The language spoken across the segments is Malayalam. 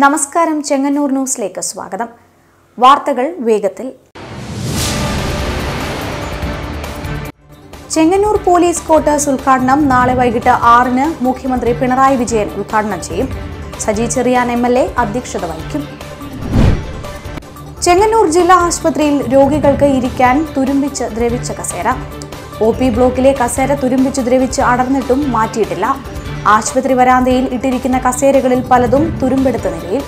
നമസ്കാരം ചെങ്ങന്നൂർ ന്യൂസിലേക്ക് സ്വാഗതം വാർത്തകൾ വേഗത്തിൽ ചെങ്ങന്നൂർ പോലീസ് ക്വാർട്ടേഴ്സ് ഉദ്ഘാടനം നാളെ വൈകിട്ട് ആറിന് മുഖ്യമന്ത്രി പിണറായി വിജയൻ ഉദ്ഘാടനം ചെയ്യും Saji Cherian M L A അധ്യക്ഷത വഹിക്കും ചെങ്ങന്നൂർ ജില്ലാ ആശുപത്രിയിൽ രോഗികൾക്ക് ഇരിക്കാൻ തുരുമ്പിച്ച് ദ്രവിച്ച കസേര ഒ പി ബ്ലോക്കിലെ കസേര തുരുമ്പിച്ച് ദ്രവിച്ച് അടർന്നിട്ടും മാറ്റിയിട്ടില്ല ആശുപത്രി വരാന്തയിൽ ഇട്ടിരിക്കുന്ന കസേരകളിൽ പലതും തുരുമ്പെടുത്ത നിലയിൽ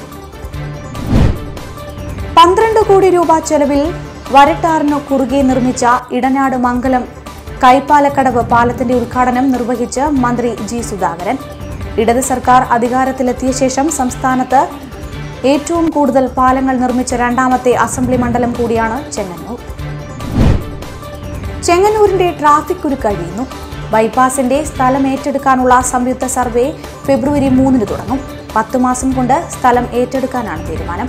പന്ത്രണ്ട് കോടി രൂപ ചെലവിൽ വരട്ടാറിനു കുറുകെ നിർമ്മിച്ച ഇടനാട് മംഗലം കൈപ്പാലക്കടവ് പാലത്തിന്റെ ഉദ്ഘാടനം നിർവഹിച്ച് മന്ത്രി ജി സുധാകരൻ ഇടത് സർക്കാർ അധികാരത്തിലെത്തിയ ശേഷം സംസ്ഥാനത്ത് ഏറ്റവും കൂടുതൽ പാലങ്ങൾ നിർമ്മിച്ച രണ്ടാമത്തെ അസംബ്ലി മണ്ഡലം കൂടിയാണ് ചെങ്ങന്നൂർ ചെങ്ങന്നൂരിന്റെ ട്രാഫിക് കുരുക്ക് കഴിയുന്നു ബൈപ്പാസിന്റെ സ്ഥലം ഏറ്റെടുക്കാനുള്ള സംയുക്ത സർവേ ഫെബ്രുവരി മൂന്നിന് തുടങ്ങും പത്തു മാസം കൊണ്ട് സ്ഥലം ഏറ്റെടുക്കാനാണ് തീരുമാനം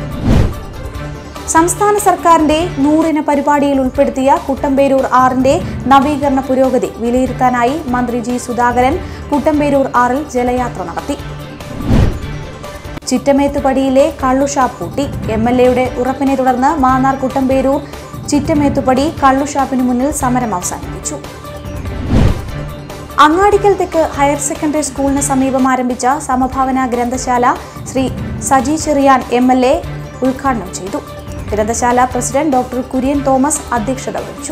സംസ്ഥാന സർക്കാരിന്റെ നൂറിന പരിപാടിയിൽ ഉൾപ്പെടുത്തിയ കുട്ടമ്പേരൂർ ആറിന്റെ നവീകരണ പുരോഗതി വിലയിരുത്താനായി മന്ത്രി ജി സുധാകരൻ കുട്ടമ്പേരൂർ ആറിൽ ജലയാത്ര നടത്തി ചിറ്റമേത്തുപടിയിലെ കള്ളുഷാപ്പ് പൂട്ടി എം എൽ എയുടെ ഉറപ്പിനെ തുടർന്ന് മാന്നാർ കുട്ടമ്പേരൂർ ചിറ്റമേത്തുപടി കള്ളുഷാപ്പിന് മുന്നിൽ സമരം അവസാനിപ്പിച്ചു അങ്ങാടിക്കൽ തെക്ക് ഹയർ സെക്കൻഡറി സ്കൂളിന് സമീപം ആരംഭിച്ച സമഭാവന ഗ്രന്ഥശാല Shri Saji Cherian M L A ഉദ്ഘാടനം ചെയ്തു ഗ്രന്ഥശാല പ്രസിഡന്റ് ഡോക്ടർ കുര്യൻ തോമസ് അധ്യക്ഷത വഹിച്ചു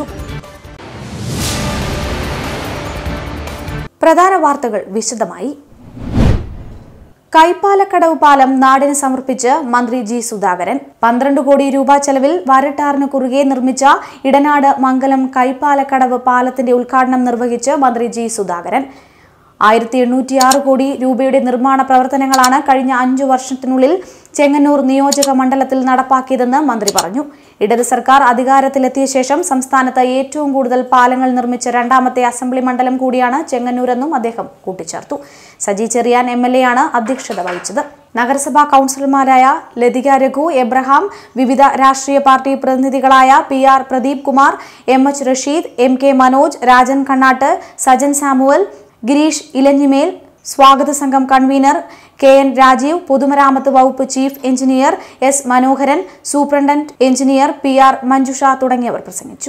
പ്രധാന വാർത്തകൾ വിശദമായി കൈപ്പാലക്കടവ് പാലം നാടിന് സമർപ്പിച്ച് മന്ത്രി ജി സുധാകരൻ പന്ത്രണ്ട് കോടി രൂപ ചെലവിൽ വരട്ടാറിന് കുറുകെ നിർമ്മിച്ച ഇടനാട് മംഗലം കൈപ്പാലക്കടവ് പാലത്തിന്റെ ഉദ്ഘാടനം നിർവഹിച്ച് മന്ത്രി ജി സുധാകരൻ ആയിരത്തി എണ്ണൂറ്റിയാറ് കോടി രൂപയുടെ നിർമ്മാണ പ്രവർത്തനങ്ങളാണ് കഴിഞ്ഞ അഞ്ചു വർഷത്തിനുള്ളിൽ ചെങ്ങന്നൂർ നിയോജക മണ്ഡലത്തിൽ നടപ്പാക്കിയതെന്ന് മന്ത്രി പറഞ്ഞു ഇടത് സർക്കാർ അധികാരത്തിലെത്തിയ ശേഷം സംസ്ഥാനത്ത് ഏറ്റവും കൂടുതൽ പാലങ്ങൾ നിർമ്മിച്ച രണ്ടാമത്തെ അസംബ്ലി മണ്ഡലം കൂടിയാണ് ചെങ്ങന്നൂരെന്നും അദ്ദേഹം കൂട്ടിച്ചേർത്തു സജി ചെറിയാൻ എം എൽ എയാണ് അധ്യക്ഷത വഹിച്ചത് നഗരസഭാ കൌൺസിലർമാരായ ലതിക രഘു എബ്രഹാം വിവിധ രാഷ്ട്രീയ പാർട്ടി പ്രതിനിധികളായ P R Pradeep Kumar M H Rasheed M K Manoj Rajan Kannatt Sajan Samuel Girish Elanjimel സ്വാഗത സംഘം കൺവീനർ കെ എൻ രാജീവ് പൊതുമരാമത്ത് വകുപ്പ് chief engineer S Manoharan superintendent engineer P R Manjusha തുടങ്ങിയവർ പ്രസംഗിച്ചു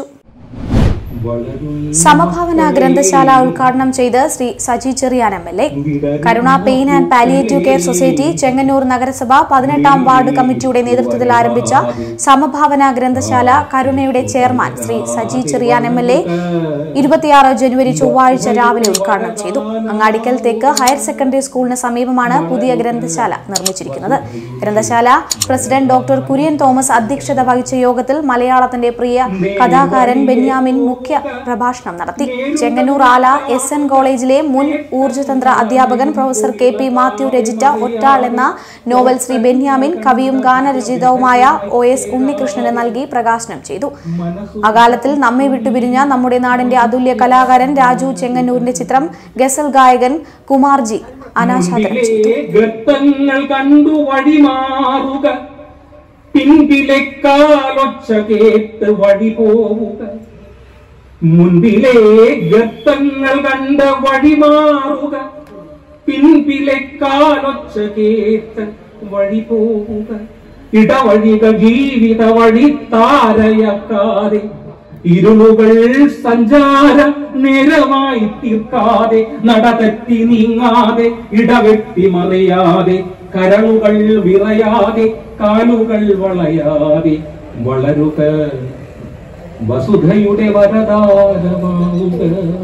സമഭാവന ഗ്രന്ഥശാല ഉദ്ഘാടനം ചെയ്ത് Shri Saji Cherian M L A Karuna pain and palliative care society Chengannur നഗരസഭ പതിനെട്ടാം വാർഡ് കമ്മിറ്റിയുടെ നേതൃത്വത്തിൽ ആരംഭിച്ച സമഭാവന ഗ്രന്ഥശാല കരുണയുടെ chairman Shri Saji Cherian M L A ഇരുപത്തിയാറ് ജനുവരി ചൊവ്വാഴ്ച രാവിലെ ഉദ്ഘാടനം ചെയ്തു അങ്ങാടിക്കൽ തെക്ക് ഹയർ സെക്കൻഡറി സ്കൂളിന് സമീപമാണ് പുതിയ ഗ്രന്ഥശാല നിർമ്മിച്ചിരിക്കുന്നത് ഗ്രന്ഥശാല പ്രസിഡന്റ് ഡോക്ടർ കുര്യൻ തോമസ് അധ്യക്ഷത വഹിച്ച യോഗത്തിൽ മലയാളത്തിന്റെ പ്രിയ കഥാകാരൻ ബെന്യാമിൻ മുഖ്യ പ്രഭാഷണം നടത്തി ചെങ്ങന്നൂർ ആല എസ് എൻ കോളേജിലെ മുൻ ഊർജ്ജതന്ത്ര അധ്യാപകൻ പ്രൊഫസർ കെ പി മാത്യു രചിച്ച ഒറ്റാൾ എന്ന നോവൽ ശ്രീ ബെന്യാമിൻ കവിയും ഗാനരചയിതാവുമായ ഒ എസ് ഉണ്ണികൃഷ്ണന് നൽകി പ്രകാശനം ചെയ്തു അകാലത്തിൽ നമ്മെ വിട്ടുപിരിഞ്ഞ നമ്മുടെ നാടിന്റെ അതുല്യ കലാകാരൻ രാജു ചെങ്ങന്നൂരിന്റെ ചിത്രം ഗസൽ ഗായകൻ കുമാർജി അനാച്ഛാദനം ചെയ്തു ഗർത്തങ്ങൾ കണ്ടു വഴിമാറുക പിൻപിലെ കാലൊച്ച കേട്ട് വഴി പോവുക മുൻപിലെ ഗർത്തങ്ങൾ കണ്ട വഴിമാറുക പിൻപിലെ കാലൊച്ച കേട്ട് വഴി പോവുക ഇടവഴിക ജീവിത വഴി താരയക്കാതെ ഇരുളുകൾ സഞ്ചാര നേരമായി തീർക്കാതെ നടതെറ്റി നീങ്ങാതെ ഇടവെട്ടി മറിയാതെ കരളുകൾ വിറയാതെ കാലുകൾ വളയാതെ വളരുക വസുധയുടെ വരദാരമാവുക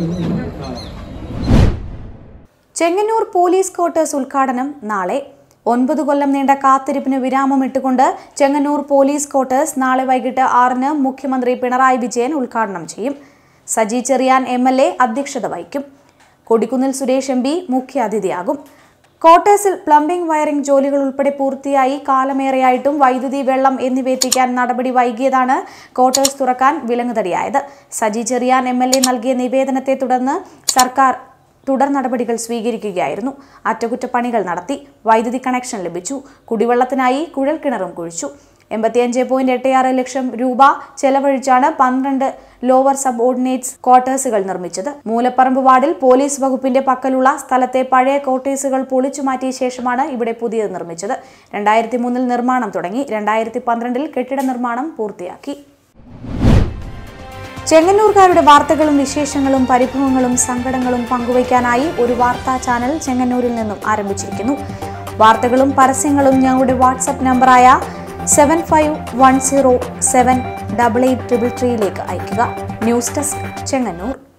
ചെങ്ങന്നൂർ പോലീസ് ക്വാർട്ടേഴ്സ് ഉദ്ഘാടനം നാളെ ഒൻപത് കൊല്ലം നീണ്ട കാത്തിരിപ്പിന് വിരാമമിട്ടുകൊണ്ട് ചെങ്ങന്നൂർ പോലീസ് ക്വാർട്ടേഴ്സ് നാളെ വൈകിട്ട് ആറിന് മുഖ്യമന്ത്രി പിണറായി വിജയൻ ഉദ്ഘാടനം ചെയ്യും Saji Cherian M L A അധ്യക്ഷത വഹിക്കും കൊടിക്കുന്നിൽ സുരേഷ് എം പി മുഖ്യാതിഥിയാകും ക്വാർട്ടേഴ്സിൽ പ്ലംബിംഗ് വയറിംഗ് ജോലികൾ ഉൾപ്പെടെ പൂർത്തിയായി കാലമേറെയായിട്ടും വൈദ്യുതി വെള്ളം എന്നിവ എത്തിക്കാൻ നടപടി വൈകിയതാണ് ക്വാർട്ടേഴ്സ് തുറക്കാൻ വിലങ്ങുതടിയായത് Saji Cherian M L A നൽകിയ നിവേദനത്തെ തുടർന്ന് സർക്കാർ തുടർ നടപടികൾ സ്വീകരിക്കുകയായിരുന്നു അറ്റകുറ്റപ്പണികൾ നടത്തി വൈദ്യുതി കണക്ഷൻ ലഭിച്ചു കുടിവെള്ളത്തിനായി കുഴൽക്കിണറും കുഴിച്ചു എൺപത്തിയഞ്ച് പോയിന്റ് എട്ട് ആറ് ലക്ഷം രൂപ ചെലവഴിച്ചാണ് പന്ത്രണ്ട് ലോവർ സബ് ഓർഡിനേറ്റ്സ് ക്വാർട്ടേഴ്സുകൾ നിർമ്മിച്ചത് മൂലപ്പറമ്പ് വാർഡിൽ പോലീസ് വകുപ്പിന്റെ പക്കലുള്ള സ്ഥലത്തെ പഴയ ക്വാർട്ടേഴ്സുകൾ പൊളിച്ചു മാറ്റിയ ശേഷമാണ് ഇവിടെ പുതിയത് നിർമ്മിച്ചത് രണ്ടായിരത്തി മൂന്നിൽ നിർമ്മാണം തുടങ്ങി രണ്ടായിരത്തി പന്ത്രണ്ടിൽ കെട്ടിട നിർമ്മാണം പൂർത്തിയാക്കി ചെങ്ങന്നൂർക്കാരുടെ വാർത്തകളും വിശേഷങ്ങളും പരിഭവങ്ങളും സങ്കടങ്ങളും പങ്കുവയ്ക്കാനായി ഒരു വാർത്താ ചാനൽ ചെങ്ങന്നൂരിൽ നിന്നും ആരംഭിച്ചിരിക്കുന്നു വാർത്തകളും പരസ്യങ്ങളും ഞങ്ങളുടെ വാട്സപ്പ് നമ്പറായ seven five one zero seven double eight triple ത്രീയിലേക്ക് അയയ്ക്കുക ന്യൂസ് ഡെസ്ക് ചെങ്ങന്നൂർ